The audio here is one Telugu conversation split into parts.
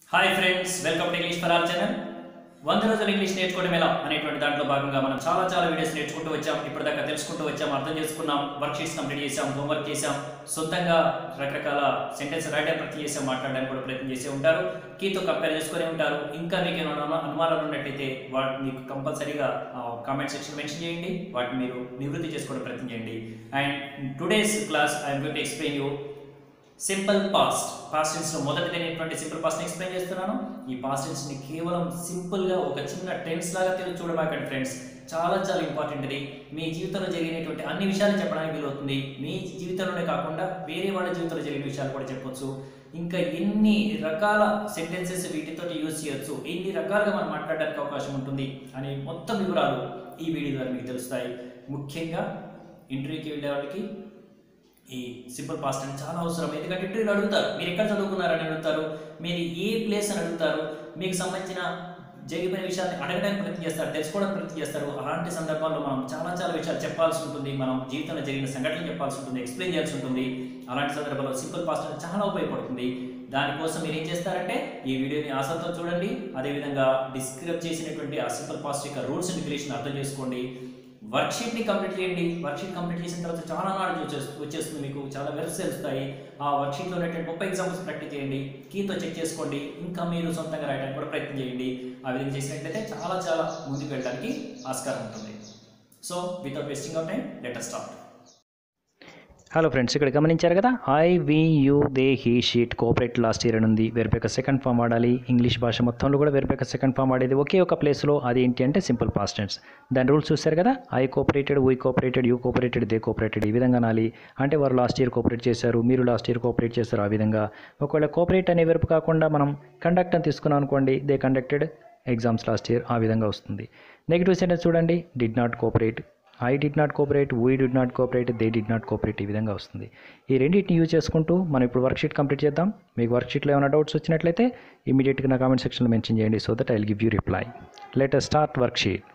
Hi friends welcome to English for all channel వంద రోజులు ఇంగ్లీష్ నేర్చుకోవడం ఎలా అనేటువంటి దాంట్లో భాగంగా మనం చాలా చాలా వీడియోస్ నేర్చుకుంటూ వచ్చాం ఇప్పటిదాకా తెలుసుకుంటూ వచ్చాం అర్థం చేసుకున్నాం వర్క్ షీట్స్ కంప్లీట్ చేసాం హోంవర్క్ చేసాం సొంతంగా రకరకాల సెంటెన్స్ రాయడం ప్రతి చేసాం మాట్లాడడానికి కూడా ప్రయత్నం చేసే ఉంటారు కీతో కంపేర్ చేసుకునే ఉంటారు ఇంకా మీకు ఏమైనా అనుమా- అనుమానాలు ఉన్నట్టయితే వాటిని మీకు కంపల్సరీగా కామెంట్ సెక్షన్ మెన్షన్ చేయండి వాటిని మీరు నివృత్తి చేసుకోవడం ప్రయత్నం చేయండి and today's class I'm going to explain you simple past past tense లో మొదటిదైనటువంటి సింపుల్ పాస్ట్ ఎక్స్ప్లెయిన్ చేస్తున్నాను ఈ పాస్ట్ టెన్స్ ని కేవలం సింపుల్ గా ఒక చిన్న టెన్స్ లాగా తెలు చూడబాకండి ఫ్రెండ్స్ చాలా చాలా ఇంపార్టెంట్ ఇది మీ జీవితంలో జరిగినటువంటి అన్ని విషయాలు చెప్పడానికి వీలవుతుంది మీ జీవితంలోనే కాకుండా వేరే వాళ్ళ జీవితంలో జరిగిన విషయాలు కూడా చెప్పొచ్చు ఇంకా ఎన్ని రకాల సెంటెన్సెస్ వీటితో యూజ్ చేయొచ్చు ఎన్ని రకాలుగా మనం మాట్లాడడానికి అవకాశం ఉంటుంది అనే మొత్తం వివరాలు ఈ వీడియో ద్వారా మీకు తెలుస్తాయి ముఖ్యంగా ఇంటర్వ్యూకి వెళ్ళే వాళ్ళకి ఈ సింపుల్ పాస్ట్ అని చాలా అవసరం ఎందుకంటే ఇంటర్వ్యూలు అడుగుతారు మీరు ఎక్కడ చదువుకున్నారని అడుగుతారు మీరు ఏ ప్లేస్ అని అడుగుతారు మీకు సంబంధించిన జరిగిపోయిన విషయాన్ని అడగడానికి ప్రయత్నం చేస్తారు తెలుసుకోవడానికి ప్రయత్నం చేస్తారు అలాంటి సందర్భాల్లో మనం చాలా చాలా విషయాలు చెప్పాల్సి ఉంటుంది మనం జీవితంలో జరిగిన సంఘటనలు చెప్పాల్సి ఉంటుంది ఎక్స్ప్లెయిన్ చేయాల్సి ఉంటుంది అలాంటి సందర్భాల్లో సింపుల్ పాస్ట్ అనేది చాలా ఉపయోగపడుతుంది దానికోసం మీరు ఏం చేస్తారంటే ఈ వీడియోని ఆసక్తితో చూడండి అదేవిధంగా డిస్క్రైబ్ చేసినటువంటి ఆ సింపుల్ పాస్ట్ యొక్క రూల్స్ అండ్ రెగ్యులేషన్ అర్థం చేసుకోండి వర్క్షీట్ ని కంప్లీట్ చేయండి వర్క్షీట్ కంప్లీట్ చేసిన తర్వాత చాలా నాలెడ్జ్ వచ్చేస్తుంది వచ్చేస్తుంది మీకు చాలా వెబ్స్ తెలుస్తాయి ఆ వర్క్షీట్లో ఉన్నటువంటి ముప్పై ఎగ్జాంపుల్స్ ప్రాక్టీస్ చేయండి కీతో చెక్ చేసుకోండి ఇంకా మీరు సొంతంగా రాయడానికి కూడా ప్రయత్నం చేయండి ఆ విధంగా చేసినట్లయితే చాలా చాలా ముందుకు వెళ్ళడానికి ఆస్కారం ఉంటుంది so without wasting of time letter start hello friends ఇక్కడ గమనించారు కదా I we you they he she it cooperate last year అని ఉంది వెరిపేక సెకండ్ ఫామ్ వాడాలి ఇంగ్లీష్ భాష మొత్తంలో కూడా వెరిపేక సెకండ్ ఫామ్ వాడేది ఒకే ఒక ప్లేస్లో అది ఏంటి అంటే సింపుల్ పాస్ట్ టెన్స్ దాని రూల్స్ చూశారు కదా I cooperated we cooperated you cooperated they cooperated ఈ విధంగా నాలి అంటే వారు లాస్ట్ ఇయర్ కోఆపరేట్ చేశారు మీరు లాస్ట్ ఇయర్ కోఆపరేట్ చేశారు ఆ విధంగా ఒకవేళ కోఆపరేట్ అనే వెరుపు కాకుండా మనం కండక్ట్ అని తీసుకున్నాం అనుకోండి they conducted exams last year ఆ విధంగా వస్తుంది నెగిటివ్ సెంటెన్స్ చూడండి did not cooperate I did not cooperate we did not cooperate they did not cooperate ఈ విధంగా వస్తుంది ఈ రెండింటిని యూజ్ చేసుకుంటూ మనం ఇప్పుడు వర్క్షీట్ కంప్లీట్ చేద్దాం మీకు వర్క్షీట్లో ఏమైనా డౌట్స్ వచ్చినట్లయితే ఇమీడియట్గా నా కామెంట్ సెక్షన్లో మెన్షన్ చేయండి so that I give you reply let start worksheet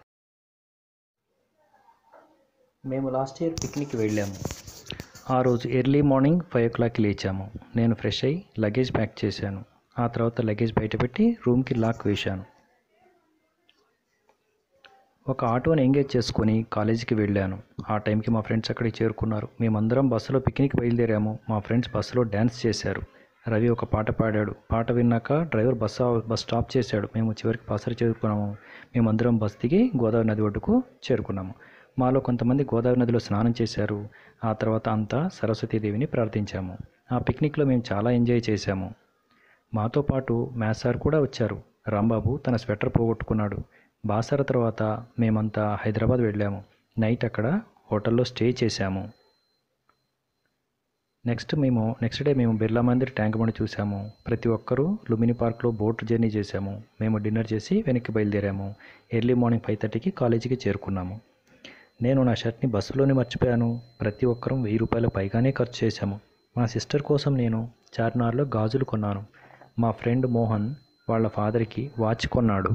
మేము లాస్ట్ ఇయర్ పిక్నిక్ వెళ్ళాము ఆ రోజు ఎర్లీ మార్నింగ్ ఫైవ్ ఓ క్లాక్కి లేచాము నేను ఫ్రెష్ అయ్యి లగేజ్ ప్యాక్ చేశాను ఆ తర్వాత లగేజ్ బయట పెట్టి రూమ్కి లాక్ వేశాను ఒక ఆటోని ఎంగేజ్ చేసుకొని కాలేజీకి వెళ్ళాను ఆ టైంకి మా ఫ్రెండ్స్ అక్కడికి చేరుకున్నారు మేమందరం బస్సులో పిక్నిక్ బయలుదేరాము మా ఫ్రెండ్స్ బస్సులో డ్యాన్స్ చేశారు రవి ఒక పాట పాడాడు పాట విన్నాక డ్రైవర్ బస్ ఆ- బస్ స్టాప్ చేశాడు మేము చివరికి పాసరి చేరుకున్నాము మేమందరం బస్ దిగి గోదావరి నది ఒడ్డుకు చేరుకున్నాము మాలో కొంతమంది గోదావరి నదిలో స్నానం చేశారు ఆ తర్వాత అంతా సరస్వతీదేవిని ప్రార్థించాము ఆ పిక్నిక్లో మేము చాలా ఎంజాయ్ చేశాము మాతో పాటు మ్యాథ్స్ సార్ కూడా వచ్చారు రాంబాబు తన స్వెటర్ పోగొట్టుకున్నాడు బాసర తర్వాత మేమంతా హైదరాబాద్ వెళ్ళాము నైట్ అక్కడ హోటల్లో స్టే చేశాము నెక్స్ట్ మేము నెక్స్ట్ డే మేము బిర్లా మందిర్ ట్యాంక్ బండ్ చూసాము ప్రతి ఒక్కరూ లుమిని పార్క్లో బోట్ జర్నీ చేశాము మేము డిన్నర్ చేసి వెనక్కి బయలుదేరాము ఎర్లీ మార్నింగ్ ఫైవ్ థర్టీకి కాలేజీకి చేరుకున్నాము నేను నా షర్ట్ని బస్సులోనే మర్చిపోయాను ప్రతి ఒక్కరూ వెయ్యి రూపాయల పైగానే ఖర్చు చేశాము మా సిస్టర్ కోసం నేను చార్మినార్లో గాజులు కొన్నాను మా ఫ్రెండ్ మోహన్ వాళ్ళ ఫాదర్కి వాచ్ కొన్నాడు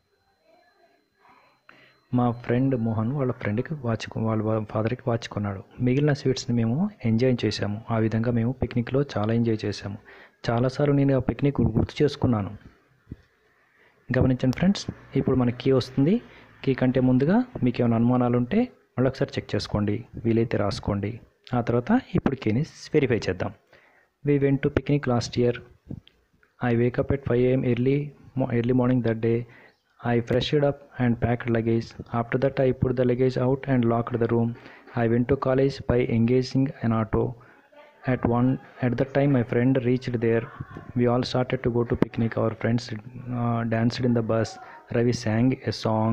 మా ఫ్రెండ్ మోహన్ వాళ్ళ ఫ్రెండ్కి వాచ్ కొ- వాళ్ళ ఫాదర్కి వాచ్ కొన్నాడు మిగిలిన స్వీట్స్ని మేము ఎంజాయ్ చేశాము ఆ విధంగా మేము పిక్నిక్లో చాలా ఎంజాయ్ చేశాము చాలాసార్లు నేను ఆ పిక్నిక్ గుర్తు చేసుకున్నాను గమనించండి ఫ్రెండ్స్ ఇప్పుడు మన కీ వస్తుంది కీ కంటే ముందుగా మీకు ఏమైనా అనుమానాలు ఉంటే మళ్ళీ ఒకసారి చెక్ చేసుకోండి వీలైతే రాసుకోండి ఆ తర్వాత ఇప్పుడు కీని వెరిఫై చేద్దాం we went to picnic last year I wake up at 5 a.m. early mo- early morning that day. I freshed up and packed luggage. After that, I put the luggage out and locked the room. I went to college by engaging an auto. At one at that time, my friend reached there. We all started to go to picnic. Our friends uh, danced in the bus. Ravi sang a song.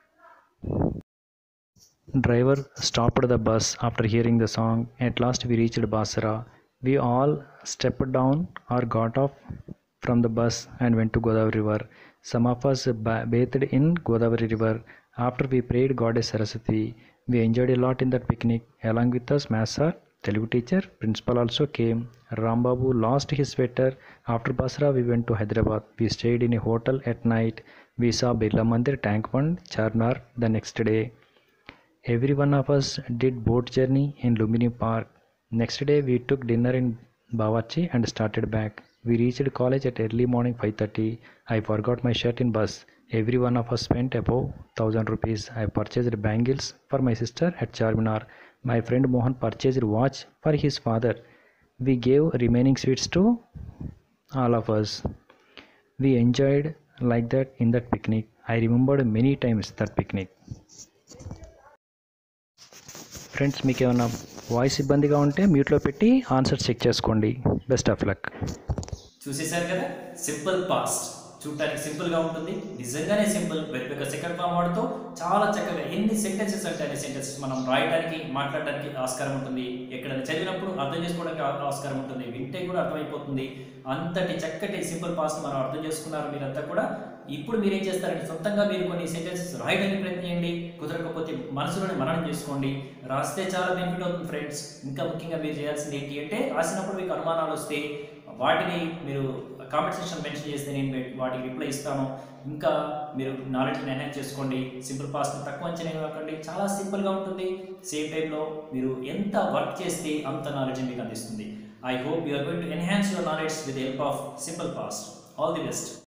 Driver stopped the bus after hearing the song. At last, we reached Basra. We all stepped down or got off from the bus and went to Godavari River. Some of us ba- bathed in Godavari River. After we prayed Goddess Saraswati, we enjoyed a lot in that picnic. Along with us, Master, Telugu teacher, principal also came. Rambabu lost his sweater. After Basra, we went to Hyderabad. We stayed in a hotel at night. We saw Birla Mandir, Tank Pond, Charnar the next day. Every one of us did boat journey in Lumini Park. Next day we took dinner in Bawachi and started back. We reached college at early morning 5:30. I forgot my shirt in bus. Every one of us spent above 1000 rupees. I purchased bangles for my sister at Charminar. My friend Mohan purchased watch for his father. We gave remaining sweets to all of us. We enjoyed like that in that picnic. I remembered many times that picnic. Friends మీకు ఏమైనా వాయిస్ ఇబ్బందిగా ఉంటే మ్యూట్లో పెట్టి ఆన్సర్ చెక్ చేసుకోండి బెస్ట్ ఆఫ్ లక్ చూసేశారు కదా సింపుల్ పాస్ట్ చూడటానికి సింపుల్ గా ఉంటుంది నిజంగానే సింపుల్ వెరీ సెకండ్ ఫామ్ వాడుతూ చాలా చక్కగా ఎన్ని సెంటెన్సెస్ అంటే అన్ని సెంటెన్సెస్ మనం రాయడానికి మాట్లాడడానికి ఆస్కారం ఉంటుంది ఎక్కడైనా చదివినప్పుడు అర్థం చేసుకోవడానికి ఆ- ఆస్కారం ఉంటుంది వింటే కూడా అర్థమైపోతుంది అంతటి చక్కటి సింపుల్ పాస్ట్ మనం అర్థం చేసుకున్నారు మీరంతా కూడా ఇప్పుడు మీరు ఏం చేస్తారంటే సొంతంగా మీరు కొన్ని సెంటెన్సెస్ రాయడానికి ప్రయత్నం చేయండి కుదరకపోతే మనసులోనే మననం చేసుకోండి రాస్తే చాలా బెనిఫిట్ అవుతుంది ఫ్రెండ్స్ ఇంకా ముఖ్యంగా మీరు చేయాల్సింది ఏంటి అంటే రాసినప్పుడు మీకు అనుమానాలు వస్తే వాటిని మీరు కామెంట్ సెక్షన్ మెన్షన్ చేస్తే నేను మీ- వాటికి రిప్లై ఇస్తాను ఇంకా మీరు నాలెడ్జ్ని ఎన్హాన్స్ చేసుకోండి సింపుల్ పాస్ట్ తక్కువ అంచనా ఇవ్వకండి చాలా సింపుల్గా ఉంటుంది సేమ్ టైంలో మీరు ఎంత వర్క్ చేస్తే అంత నాలెడ్జ్ మీకు అందిస్తుంది I hope you are going to enhance your knowledge with help of simple past all the best